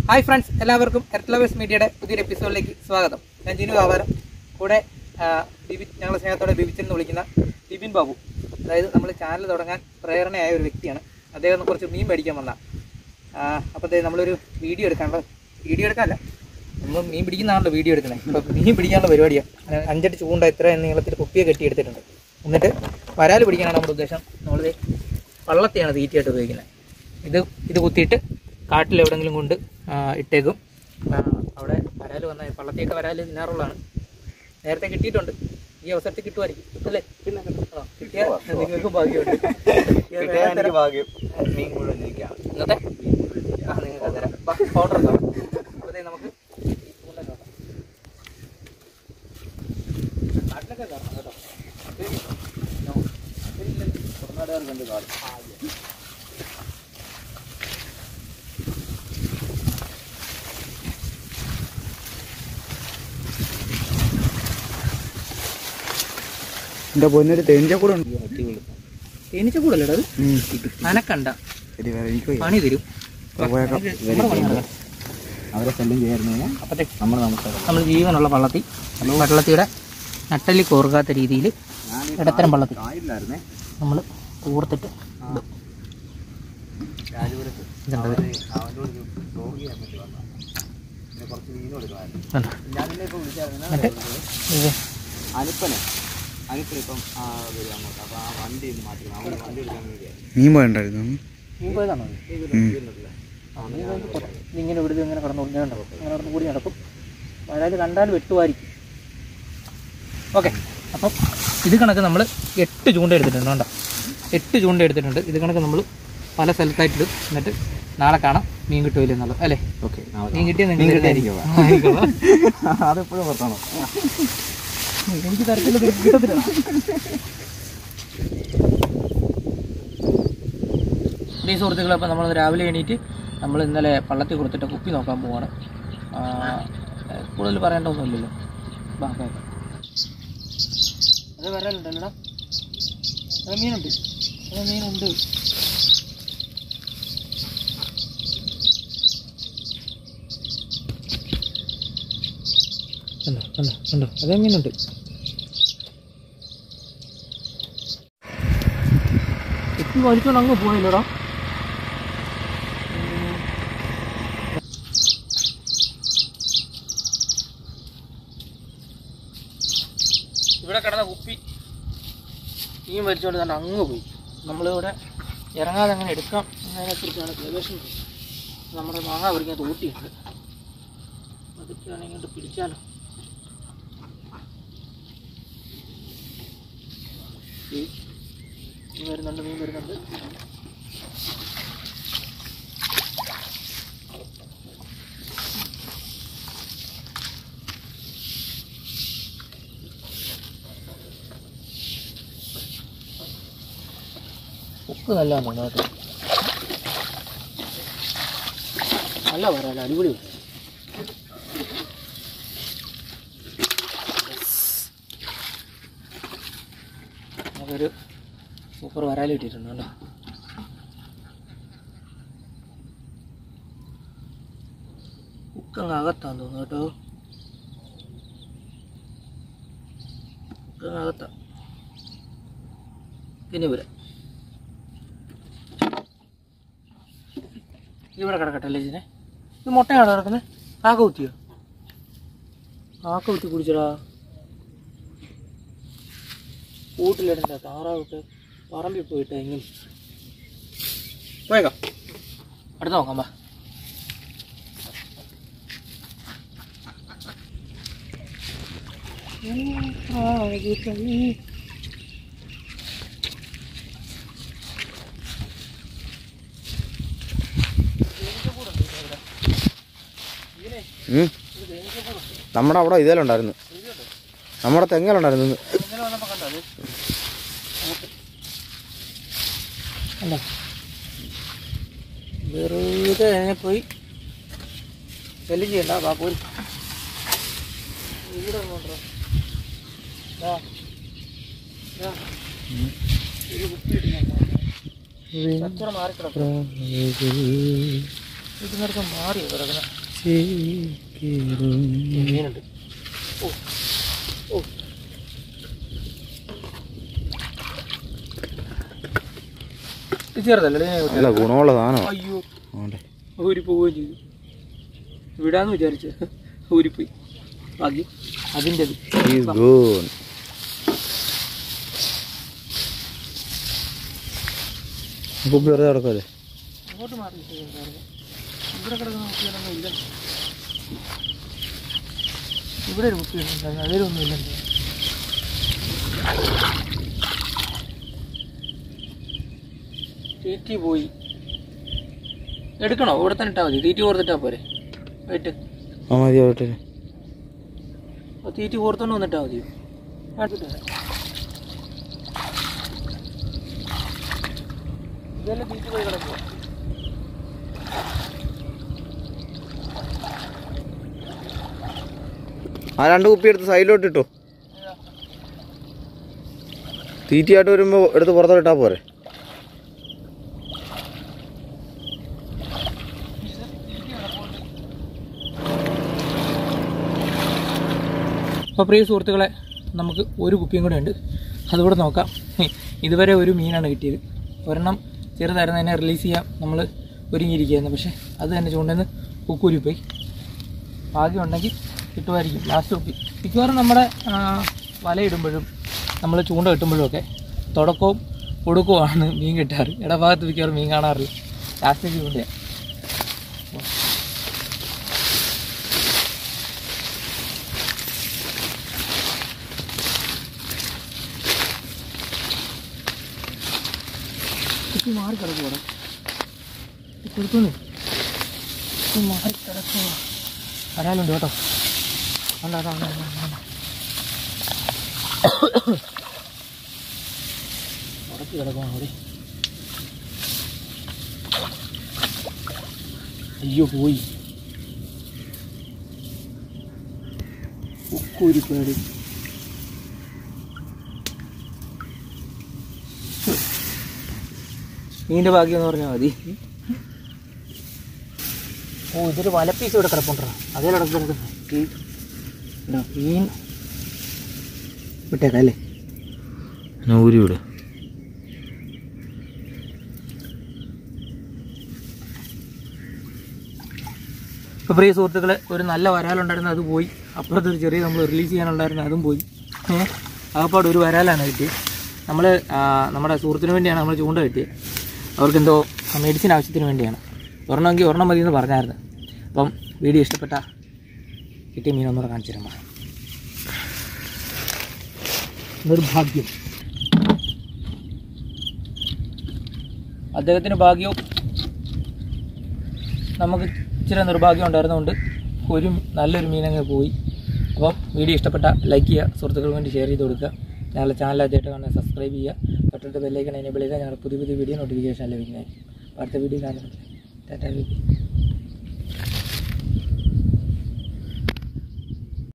Hi friends എല്ലാവർക്കും earth lovers മീഡിയയുടെ പുതിയൊരു എപ്പിസോഡിലേക്ക് സ്വാഗതം ഞാൻ ജിനു വ്യാപാരം കൂടെ ആ, ബിബി ഞങ്ങൾ സ്നേഹത്തോടെ ബിബിച്ചൻ എന്ന് വിളിക്കുന്ന ബിബിൻ ബാബു അതായത് നമ്മൾ ചാനൽ തുടങ്ങാൻ പ്രേരണയായ ഒരു വ്യക്തിയാണ് അദ്ദേഹം കുറച്ച് മീൻ മേടിക്കാൻ വന്ന അപ്പോൾ നമ്മളൊരു വീഡിയോ എടുക്കാനുള്ള വീഡിയോ എടുക്കാനല്ല നമ്മൾ മീൻ പിടിക്കുന്നതാണല്ലോ വീഡിയോ എടുക്കുന്നത് അപ്പോൾ മീൻ പിടിക്കാനുള്ള പരിപാടിയാണ് അങ്ങനെ അഞ്ചെട്ട് ചൂണ്ട ഇത്ര നീളത്തിൽ കുപ്പിയെ കെട്ടി എടുത്തിട്ടുണ്ട് എന്നിട്ട് വരാൽ പിടിക്കാനാണ് നമ്മുടെ ഉദ്ദേശം നമ്മളിത് വള്ളത്തെയാണ് തീറ്റയായിട്ട് ഉപയോഗിക്കുന്നത് ഇത് ഇത് കുത്തിയിട്ട് കാട്ടിൽ എവിടെങ്കിലും കൊണ്ട് ആ, ഇട്ടേക്കും ആ, അവിടെ വരാൽ വന്നാൽ വള്ളത്തിയൊക്കെ വരാൽ തിന്നാറുള്ളതാണ് നേരത്തെ കിട്ടിയിട്ടുണ്ട് ഈ അവസരത്തിൽ കിട്ടുമായിരിക്കും കിട്ടില്ലേ പിന്നെ കിട്ടിയാൽ നിങ്ങൾക്ക് ഭാഗ്യമുണ്ട് കിട്ടിയാൽ വേഗം തരാം. ഭാഗ്യം മീൻ മുഴുവൻ ഇരിക്കാം ഇന്നത്തെ ആ നിങ്ങൾക്ക് തരാം പൗഡർ തരാം അപ്പോഴത്തേ നമുക്ക് ഈ ചൂണ്ട നോക്കാം നാട്ടിലൊക്കെ കയറണം കേട്ടോ കർണാടകർ കണ്ട് കാണും എന്റെ പൊന്നൊരു തേഞ്ചക്കൂടെ ഉണ്ട് തേനീച്ചക്കൂടല്ലേ അത് അനക്കണ്ട എനിക്ക് പണി തരും പോയേക്കാം. നമുക്ക് നമ്മുടെ പണി നടക്കാം. അവരെ ശല്യം ചെയ്യായിരുന്നു അപ്പത്തെ നമ്മൾ നമസ്കാരം നമ്മൾ ജീവനുള്ള വള്ളത്തിൽ വള്ളത്തിയുടെ നട്ടല്ലി കോർക്കാത്ത രീതിയിൽ ഇടത്തരം വള്ളത്തിൽ ആയില്ലായിരുന്നേ നമ്മൾ കൂർത്തിട്ട് ഇടും രാജപുരത്ത് ഇതുണ്ട് അവര് അവൻ്റെ ഒരു രോഗിയാൻ വേണ്ടി വന്നതാണ് പിന്നെ കുറച്ച് മീൻ കൊടുക്കുമായിരുന്നു കണ്ടോ? ഞാൻ നിന്നെ ഇപ്പൊ വിളിച്ചായിരുന്നു എന്നിട്ട് ഇത് അനുപ്പനെ അനുപ്പന് ഇപ്പം ആ വരും അങ്ങോട്ട് അപ്പൊ ആ വണ്ടി ഒന്ന് മാറ്റി അവന് വണ്ടി എടുക്കാൻ വേണ്ടിയായിരുന്നു മീൻ പോയണ്ടായിരുന്നു മീൻ പോയതാണോ ഇത്? ആ, മീൻ പോയത് പോട്ടെ. ഇതിങ്ങനെ ഇവിടുന്ന് ഇങ്ങനെ കടന്നു ഉണ്ടാവും അങ്ങനെ കടന്നു കൂടി നടക്കും അതായത് കണ്ടാൽ വെട്ടുമായിരിക്കും ഓക്കെ അപ്പം ഇത് കണക്ക് നമ്മൾ എട്ട് ചൂണ്ട എടുത്തിട്ടുണ്ട് കണ്ടോ എട്ട് ചൂണ്ട എടുത്തിട്ടുണ്ട് ഇത് കണക്ക് നമ്മൾ പല സ്ഥലത്തായിട്ട് ഇടും എന്നിട്ട് നാളെ കാണാം മീൻ കിട്ടുമല്ലോ എന്നുള്ളത് അല്ലേ ഓക്കെ മീൻ കിട്ടിയാൽ മീൻ നിങ്ങൾ കിട്ടിയായിരിക്കും. അതെപ്പോഴും പുറത്താണോ എനിക്ക് തരത്തില്ല കിട്ടത്തില്ല ഈ സുഹൃത്തുക്കളെ അപ്പോൾ നമ്മൾ രാവിലെ എണീറ്റ് നമ്മൾ ഇന്നലെ പള്ളത്തിൽ കൊടുത്തിട്ട് കുപ്പി നോക്കാൻ പോവാണ് ആ, കൂടുതൽ പറയേണ്ട ഒന്നുമില്ലല്ലോ ബാ കേൾക്കാം അത് വരാനുണ്ടല്ലോടാ അത് മീനുണ്ട് അത് മീനുണ്ട് കണ്ടോ കണ്ടോ കണ്ടോ അതേ മീനുണ്ട് കുപ്പി വലിച്ചോണ്ട് അങ്ങ് പോയില്ലടാ ഇവിടെ കിടന്ന കുപ്പി മീൻ വലിച്ചോണ്ട് തന്നെ അങ്ങ് പോയി നമ്മളിവിടെ ഇറങ്ങാതെ അങ്ങനെ എടുക്കാം എന്നതിനെക്കുറിച്ചാണ് ഗവേഷണം നമ്മുടെ മാങ്ങ പറിക്കാൻ തോട്ടിയുണ്ട് അതൊക്കെ വേണമെങ്കിൽ ഇങ്ങോട്ട് പിടിച്ചാലോ ഈ മീൻ വരുന്നുണ്ട് മീൻ വരുന്നുണ്ട് ഉപ്പ് നല്ല കേട്ടോ നല്ല വരാല അടിപൊളി വരാല നമുക്കൊരു സൂപ്പർ വരാൽ കിട്ടിയിട്ടുണ്ട് കേട്ടോ ഉക്കങ്ങ് അകത്താന്ന് തോന്നുന്നു കേട്ടോ ഉക്കങ്ങ് അകത്താ പിന്നെ വരാം ഇവിടെ കിടക്കട്ടെ അല്ലേ ഇതിനെ ഇത് മുട്ടയാണോ കിടക്കുന്നത് കാക്ക കുത്തിയോ കാക്ക കുത്തി കുടിച്ചടാ കൂട്ടിലിടണ്ട താറാവിട്ട് പറമ്പിൽ പോയിട്ട് എങ്ങനെ പോയേക്കാം അടുത്ത നോക്കാം വാ നമ്മുടെ അവിടെ ഇതേലുണ്ടായിരുന്നു നമ്മുടെ തെങ്ങലുണ്ടായിരുന്നു ഇന്ന്. ഇന്നലെ വന്നപ്പോ കണ്ടോ അത് കണ്ടോ വെറുതെ അതിനെ പോയി ശല്യം ചെയ്യണ്ട വാ പോയി ഇവിടെ കൊണ്ടോ ഒരു കുപ്പി ഇട്ട് ഞാൻ കച്ചവടം മാറിക്കിടക്കും ഇതിനടുത്ത് മാറി കിടക്കുന്ന ചേക്കേറും. മീനുണ്ട് ഓ ഓ ഇത് ചെറുതല്ലേ ഇതിനെ വിട്ടത്? നല്ല ഗുണമുള്ള സാധനമാണ് അയ്യോ അതുകൊണ്ട് ഊരി പോവുകയും ചെയ്തു വിടാന്ന് വിചാരിച്ചു ഊരിപ്പോയി ബാക്കി അതിൻ്റെ He's good. കുപ്പി വെറുതെ കിടക്കല്ലേ അങ്ങോട്ട് മാറി ഇരിക്കുകയായിരുന്നു. ഇവിടെ കിടക്കുന്ന കുപ്പികളൊന്നും ഇല്ല ഇവിടെ ഒരു കുപ്പി ഉണ്ടായിരുന്നു അതിലൊന്നും ഇല്ലല്ലോ തീറ്റി പോയി എടുക്കണോ ഇവിടെ തന്നെ ഇട്ടാൽ മതി തീറ്റി കോർത്തിട്ടാ പോരെ വെയിറ്റ് ആ മതി ആവട്ടെ ആ തീറ്റി കോർത്തോണ്ട് വന്നിട്ടാ മതി അടുത്തിട്ട് വരാം. ഇതെല്ലാം തീറ്റി പോയി കിടക്കുക ആ രണ്ട് കുപ്പി എടുത്ത് സൈഡിലോട്ട് ഇട്ടോ തീറ്റയായിട്ട് വരുമ്പോൾ എടുത്ത് പുറത്തോട്ട് ഇട്ടാൽ പോരെ അപ്പോൾ പ്രിയ സുഹൃത്തുക്കളെ നമുക്ക് ഒരു കുപ്പിയും കൂടെ ഉണ്ട് അതുകൂടെ നോക്കാം ഇതുവരെ ഒരു മീനാണ് കിട്ടിയത് ഒരെണ്ണം ചെറുതായിരുന്നു അതിനെ റിലീസ് ചെയ്യാം നമ്മൾ ഒരുങ്ങിയിരിക്കുകയായിരുന്നു പക്ഷേ അത് തന്നെ ചൂണ്ടെന്ന് ഉക്കൂരിപ്പോയി ഭാഗ്യം ഉണ്ടെങ്കിൽ കിട്ടുമായിരിക്കും ലാസ്റ്റ് കുപ്പി മിക്കവാറും നമ്മുടെ ആ, വലയിടുമ്പോഴും നമ്മൾ ചൂണ്ട കിട്ടുമ്പോഴും ഒക്കെ തുടക്കവും ഒടുക്കവുമാണ് മീൻ കിട്ടാറ് ഇടഭാഗത്ത് മിക്കവാറും മീൻ കാണാറില്ല ലാസ്റ്റ് ചൂണ്ടയാണ് കുപ്പി മാറി കിടക്കുവാണ് കൊടുക്കുന്നു മാറി കിടക്കുക വരാനുണ്ട് കേട്ടോ അല്ല അതാ അതാ, അതാ, അതാ. ഉടക്കി കിടക്കുവാണ് അവിടെ അയ്യോ പോയി ഉക്കൂരി പേടി മീൻ്റെ ഭാഗ്യം എന്ന് പറഞ്ഞാൽ മതി ഓ ഇതൊരു വലപ്പീസ് ഇവിടെ കിടപ്പുണ്ടോ അതേ കിടക്കുന്നത് ഈ ഇതാ, മീൻ വിട്ടേക്കാം അല്ലേ ഊരി വിട് അപ്പോൾ പ്രിയ സുഹൃത്തുക്കളെ ഒരു നല്ല വരാലുണ്ടായിരുന്നു അത് പോയി അപ്പുറത്തൊരു ചെറിയ നമ്മൾ റിലീസ് ചെയ്യാനുണ്ടായിരുന്നു അതും പോയി ഏഹ് ആകപ്പാട് ഒരു വരാലാണ് കിട്ടിയത് നമ്മൾ നമ്മുടെ സുഹൃത്തിന് വേണ്ടിയാണ് നമ്മൾ ചൂണ്ട കിട്ടിയത് അവർക്കെന്തോ മെഡിസിൻ ആവശ്യത്തിന് വേണ്ടിയാണ് ഒരെണ്ണമെങ്കിൽ ഒരെണ്ണം മതി എന്ന് പറഞ്ഞായിരുന്നു അപ്പം വീഡിയോ ഇഷ്ടപ്പെട്ട കിട്ടിയ മീൻ ഒന്നുകൂടെ കാണിച്ചു തരാം വാ. നിർഭാഗ്യം അദ്ദേഹത്തിന് ഭാഗ്യവും നമുക്ക് ഇച്ചിരി നിർഭാഗ്യം ഉണ്ടായിരുന്നതുകൊണ്ട് ഒരു നല്ലൊരു മീനങ്ങ് പോയി അപ്പം വീഡിയോ ഇഷ്ടപ്പെട്ട ലൈക്ക് ചെയ്യുക സുഹൃത്തുക്കൾക്ക് വേണ്ടി ഷെയർ ചെയ്ത് കൊടുക്കുക ഞങ്ങളുടെ ചാനൽ ആദ്യമായിട്ട് കാണാൻ സബ്സ്ക്രൈബ് ചെയ്യുക തൊട്ടടുത്ത് ബെല്ലൈക്കൺ എനേബിൾ ചെയ്താൽ ഞങ്ങളുടെ പുതിയ പുതിയ വീഡിയോ നോട്ടിഫിക്കേഷൻ ലഭിക്കുന്നതായിരിക്കും അടുത്ത വീഡിയോ കാണുന്നത് ടാറ്റാ